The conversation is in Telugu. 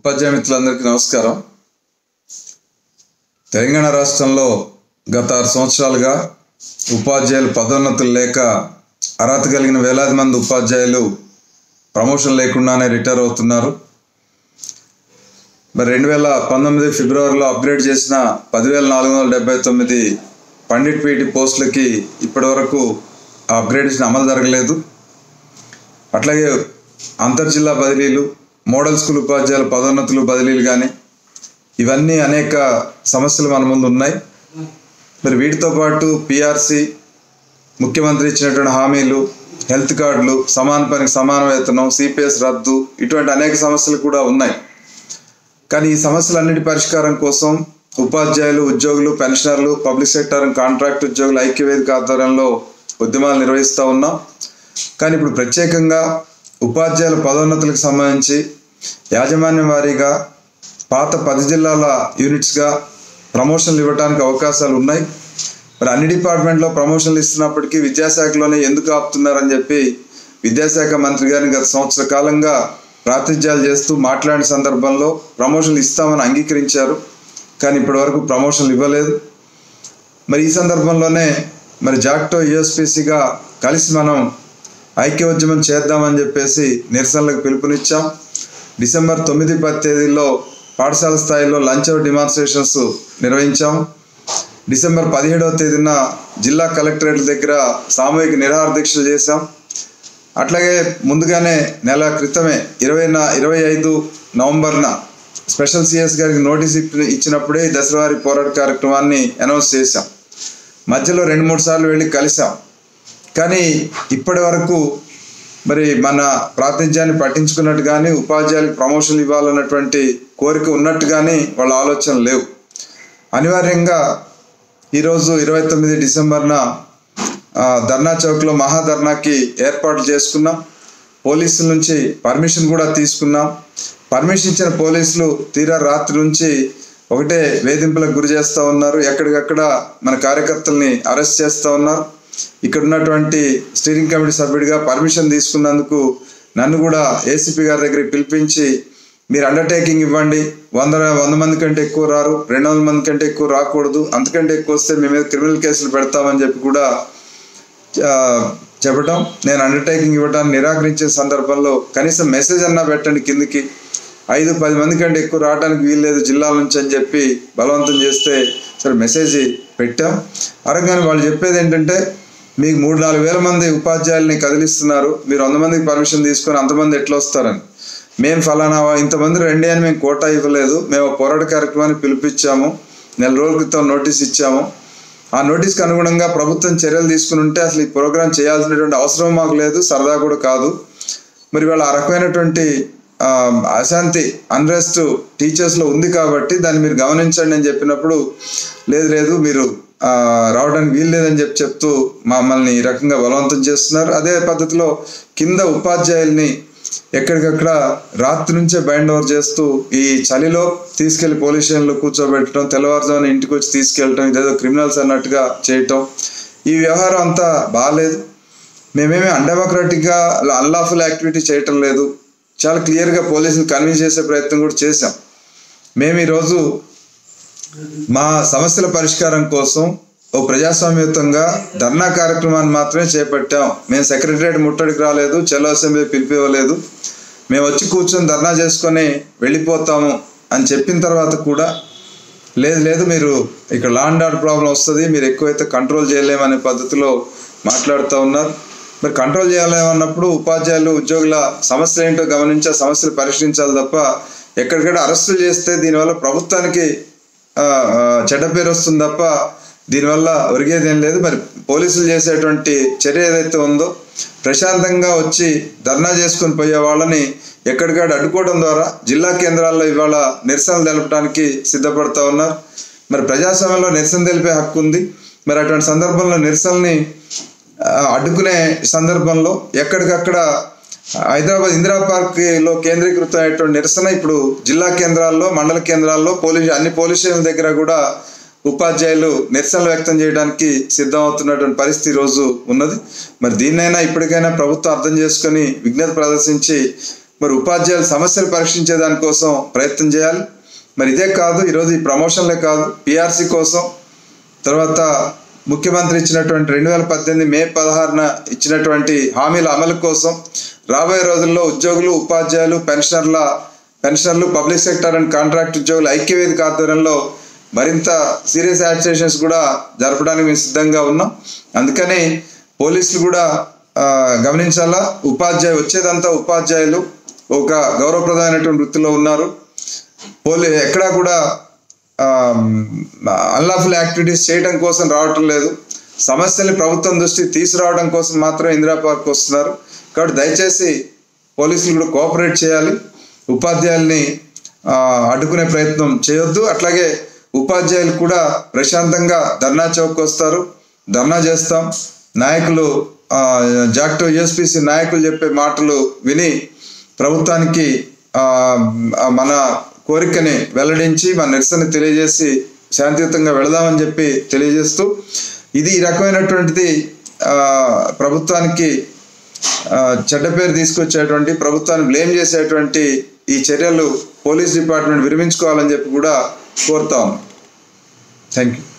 ఉపాధ్యాయ మిత్రులందరికీ నమస్కారం తెలంగాణ రాష్ట్రంలో గత ఆరు సంవత్సరాలుగా ఉపాధ్యాయులు పదోన్నతులు లేక అర్హత కలిగిన వేలాది మంది ఉపాధ్యాయులు ప్రమోషన్ లేకుండానే రిటైర్ అవుతున్నారు మరి రెండు వేల పంతొమ్మిది ఫిబ్రవరిలో అప్గ్రేడ్ చేసిన పదివేల నాలుగు వందల డెబ్బై తొమ్మిది పండిట్ పీటి పోస్టులకి ఇప్పటివరకు ఆ అప్గ్రేడేషన్ అమలు జరగలేదు అట్లాగే అంతర్జిల్లా బదిలీలు మోడల్ స్కూల్ ఉపాధ్యాయుల పదోన్నతులు బదిలీలు కానీ ఇవన్నీ అనేక సమస్యలు మన ముందు ఉన్నాయి మరి వీటితో పాటు పిఆర్సి ముఖ్యమంత్రి ఇచ్చినటువంటి హామీలు హెల్త్ కార్డులు సమాన పనికి సమాన వేతనం సిపిఎస్ రద్దు ఇటువంటి అనేక సమస్యలు కూడా ఉన్నాయి కానీ ఈ సమస్యలన్నిటి పరిష్కారం కోసం ఉపాధ్యాయులు ఉద్యోగులు పెన్షనర్లు పబ్లిక్ సెక్టర్ కాంట్రాక్ట్ ఉద్యోగులు ఐక్యవేదిక ఆధ్వర్యంలో ఉద్యమాలు నిర్వహిస్తూ ఉన్నాం కానీ ఇప్పుడు ప్రత్యేకంగా ఉపాధ్యాయుల పదోన్నతులకు సంబంధించి యాజమాన్యం వారీగా పాత పది జిల్లాల యూనిట్స్గా ప్రమోషన్లు ఇవ్వడానికి అవకాశాలు ఉన్నాయి మరి అన్ని డిపార్ట్మెంట్లో ప్రమోషన్లు ఇస్తున్నప్పటికీ విద్యాశాఖలోనే ఎందుకు ఆపుతున్నారని చెప్పి విద్యాశాఖ మంత్రి గారిని గత సంవత్సర కాలంగా ప్రాతిధ్యాలు చేస్తూ మాట్లాడిన సందర్భంలో ప్రమోషన్లు ఇస్తామని అంగీకరించారు కానీ ఇప్పటివరకు ప్రమోషన్లు ఇవ్వలేదు మరి ఈ సందర్భంలోనే మరి జాక్టో యుఎస్పిసిగా కలిసి మనం ఐక్యోద్యమం చేద్దామని చెప్పేసి నిరసనలకు పిలుపునిచ్చాం డిసెంబర్ తొమ్మిది పది తేదీల్లో పాఠశాల స్థాయిలో లంచ్ అవర్ డిమాన్స్ట్రేషన్స్ నిర్వహించాం డిసెంబర్ పదిహేడవ తేదీన జిల్లా కలెక్టరేట్ దగ్గర సామూహిక నిరాహార దీక్షలు చేశాం అట్లాగే ముందుగానే నెల క్రితమే ఇరవై నా ఇరవై ఐదు నవంబర్న స్పెషల్ సిఎస్ గారికి నోటీస్ ఇప్పి- ఇచ్చినప్పుడే ఈ దశవారి పోరాట కార్యక్రమాన్ని అనౌన్స్ చేశాం మధ్యలో రెండు మూడు సార్లు వెళ్ళి కలిసాం కానీ ఇప్పటి వరకు మరి మన ప్రాతినిధ్యాన్ని పట్టించుకున్నట్టు కానీ ఉపాధ్యాయులకు ప్రమోషన్లు ఇవ్వాలన్నటువంటి కోరిక ఉన్నట్టు కానీ వాళ్ళ ఆలోచన లేవు అనివార్యంగా ఈరోజు ఇరవై తొమ్మిది డిసెంబర్న ఆ, ధర్నా చౌక్లో మహాధర్నాకి ఏర్పాట్లు చేసుకున్నాం పోలీసుల నుంచి పర్మిషన్ కూడా తీసుకున్నాం పర్మిషన్ ఇచ్చిన పోలీసులు తీరా రాత్రి నుంచి ఒకటే వేధింపులకు గురి చేస్తూ ఉన్నారు ఎక్కడికక్కడ మన కార్యకర్తల్ని అరెస్ట్ చేస్తూ ఉన్నారు ఇక్కడ ఉన్నటువంటి స్టీరింగ్ కమిటీ సభ్యుడిగా పర్మిషన్ తీసుకున్నందుకు నన్ను కూడా ఏసీపీ గారి దగ్గరికి పిలిపించి మీరు అండర్టేకింగ్ ఇవ్వండి వంద వంద మంది కంటే ఎక్కువ రారు రెండు వందల మంది కంటే ఎక్కువ రాకూడదు అంతకంటే ఎక్కువ వస్తే మీ మీద క్రిమినల్ కేసులు పెడతామని చెప్పి కూడా ఆ, చెప్పటం నేను అండర్టేకింగ్ ఇవ్వడానికి నిరాకరించే సందర్భంలో కనీసం మెసేజ్ అన్నా పెట్టండి కిందికి ఐదు పది మంది కంటే ఎక్కువ రావడానికి వీల్లేదు జిల్లాల నుంచి అని చెప్పి బలవంతం చేస్తే సరే మెసేజ్ పెట్టాం అరగానే వాళ్ళు చెప్పేది ఏంటంటే మీకు మూడు నాలుగు వేల మంది ఉపాధ్యాయుల్ని కదిలిస్తున్నారు మీరు వంద మందికి పర్మిషన్ తీసుకొని అంతమంది ఎట్లా వస్తారని మేము ఫలానా ఇంతమంది రండి అని మేము కోటా ఇవ్వలేదు మేము ఒక పోరాట కార్యక్రమాన్ని పిలిపించాము నెల రోజుల క్రితం నోటీస్ ఇచ్చాము ఆ నోటీస్కి అనుగుణంగా ప్రభుత్వం చర్యలు తీసుకుని ఉంటే అసలు ఈ ప్రోగ్రాం చేయాల్సినటువంటి అవసరం మాకు లేదు సరదా కూడా కాదు మరి వాళ్ళ ఆ రకమైనటువంటి ఆ, అశాంతి అన్రెస్ట్ టీచర్స్లో ఉంది కాబట్టి దాన్ని మీరు గమనించండి అని చెప్పినప్పుడు లేదు లేదు మీరు ఆ, రావడానికి వీలు లేదని చెప్పి చెప్తూ మమ్మల్ని ఈ రకంగా బలవంతం చేస్తున్నారు అదే పద్ధతిలో కింద ఉపాధ్యాయుల్ని ఎక్కడికక్కడ రాత్రి నుంచే బైండ్ ఓవర్ చేస్తూ ఈ చలిలో తీసుకెళ్లి పోలీస్ స్టేషన్లో కూర్చోబెట్టడం తెల్లవారుజామున ఇంటికి వచ్చి తీసుకెళ్ళటం ఇదేదో క్రిమినల్స్ అన్నట్టుగా చేయటం ఈ వ్యవహారం అంతా బాగాలేదు మేమేమి అన్డెమోక్రటిక్గా అన్లాఫుల్ యాక్టివిటీ చేయటం లేదు చాలా క్లియర్గా పోలీసుని కన్విన్స్ చేసే ప్రయత్నం కూడా చేశాం మేము ఈరోజు మా సమస్యల పరిష్కారం కోసం ఓ ప్రజాస్వామ్యయుతంగా ధర్నా కార్యక్రమాన్ని మాత్రమే చేపట్టాం మేము సెక్రటరియట్ ముట్టడికి రాలేదు చెలో అసెంబ్లీ పిలిపివ్వలేదు మేము వచ్చి కూర్చొని ధర్నా చేసుకొని వెళ్ళిపోతాము అని చెప్పిన తర్వాత కూడా లేదు లేదు మీరు ఇక్కడ లా అండ్ ఆర్డర్ ప్రాబ్లం వస్తుంది మీరు ఎక్కువైతే కంట్రోల్ చేయలేమనే పద్ధతిలో మాట్లాడుతూ ఉన్నారు మరి కంట్రోల్ చేయాలేమన్నప్పుడు ఉపాధ్యాయులు ఉద్యోగుల సమస్యలు ఏంటో గమనించి ఆ సమస్యలు పరిష్కరించాలి తప్ప ఎక్కడికక్కడ అరెస్టులు చేస్తే దీనివల్ల ప్రభుత్వానికి ఆ, ఆ, చెడ్డ పేరు వస్తుంది తప్ప దీనివల్ల ఒరిగేది ఏం లేదు మరి పోలీసులు చేసేటువంటి చర్య ఏదైతే ఉందో ప్రశాంతంగా వచ్చి ధర్నా చేసుకొని పోయే వాళ్ళని ఎక్కడికాడ అడ్డుకోవడం ద్వారా జిల్లా కేంద్రాల్లో ఇవాళ నిరసనలు తెలపడానికి సిద్ధపడతా ఉన్నారు మరి ప్రజాస్వామ్యంలో నిరసన తెలిపే హక్కు ఉంది మరి అటువంటి సందర్భంలో నిరసనల్ని ఆ, అడ్డుకునే సందర్భంలో ఎక్కడికక్కడ హైదరాబాద్ ఇందిరా పార్క్ లో కేంద్రీకృతమైనటువంటి నిరసన ఇప్పుడు జిల్లా కేంద్రాల్లో మండల కేంద్రాల్లో పోలీస్ అన్ని పోలీస్ స్టేషన్ల దగ్గర కూడా ఉపాధ్యాయులు నిరసనలు వ్యక్తం చేయడానికి సిద్ధమవుతున్నటువంటి పరిస్థితి ఈ రోజు ఉన్నది మరి దీన్నైనా ఇప్పటికైనా ప్రభుత్వం అర్థం చేసుకొని విజ్ఞత ప్రదర్శించి మరి ఉపాధ్యాయుల సమస్యలు పరిష్కరించే దానికోసం ప్రయత్నం చేయాలి మరి ఇదే కాదు ఈరోజు ఈ ప్రమోషన్లే కాదు పిఆర్సీ కోసం తర్వాత ముఖ్యమంత్రి ఇచ్చినటువంటి రెండు వేల పద్దెనిమిది మే పదహారున ఇచ్చినటువంటి హామీల అమలు కోసం రాబోయే రోజుల్లో ఉద్యోగులు ఉపాధ్యాయులు పెన్షనర్ల పెన్షనర్లు పబ్లిక్ సెక్టర్ అండ్ కాంట్రాక్ట్ ఉద్యోగులు ఐక్యవేదిక ఆధ్వర్యంలో మరింత సీరియస్ యాక్సిడేషన్స్ కూడా జరపడానికి మేము సిద్ధంగా ఉన్నాం అందుకని పోలీసులు కూడా ఆ, గమనించాలా ఉపాధ్యాయు వచ్చేదంతా ఉపాధ్యాయులు ఒక గౌరవప్రదమైనటువంటి వృత్తిలో ఉన్నారు పోలీ ఎక్కడా కూడా అన్లాఫుల్ యాక్టివిటీస్ చేయడం కోసం రావటం లేదు సమస్యల్ని ప్రభుత్వం దృష్టికి తీసుకురావడం కోసం మాత్రం ఇందిరా పార్క్ వస్తున్నారు కాబట్టి దయచేసి పోలీసులు కూడా కోఆపరేట్ చేయాలి ఉపాధ్యాయుల్ని ఆ, అడ్డుకునే ప్రయత్నం చేయొద్దు అట్లాగే ఉపాధ్యాయులు కూడా ప్రశాంతంగా ధర్నా చౌక్ వస్తారు ధర్నా చేస్తాం నాయకులు ఆ, జాక్టో యూఎస్పిసి నాయకులు చెప్పే మాటలు విని ప్రభుత్వానికి ఆ, ఆ, మన కోరికని వెల్లడించి మన నిరసన తెలియజేసి శాంతియుతంగా వెళదామని చెప్పి తెలియజేస్తూ ఇది ఈ రకమైనటువంటిది ఆ, ప్రభుత్వానికి ఆ, చెడ్డ పేరు తీసుకొచ్చేటువంటి ప్రభుత్వాన్ని బ్లేమ్ చేసేటువంటి ఈ చర్యలు పోలీస్ డిపార్ట్మెంట్ విరమించుకోవాలని చెప్పి కూడా కోరుతా ఉన్నాం థ్యాంక్ యూ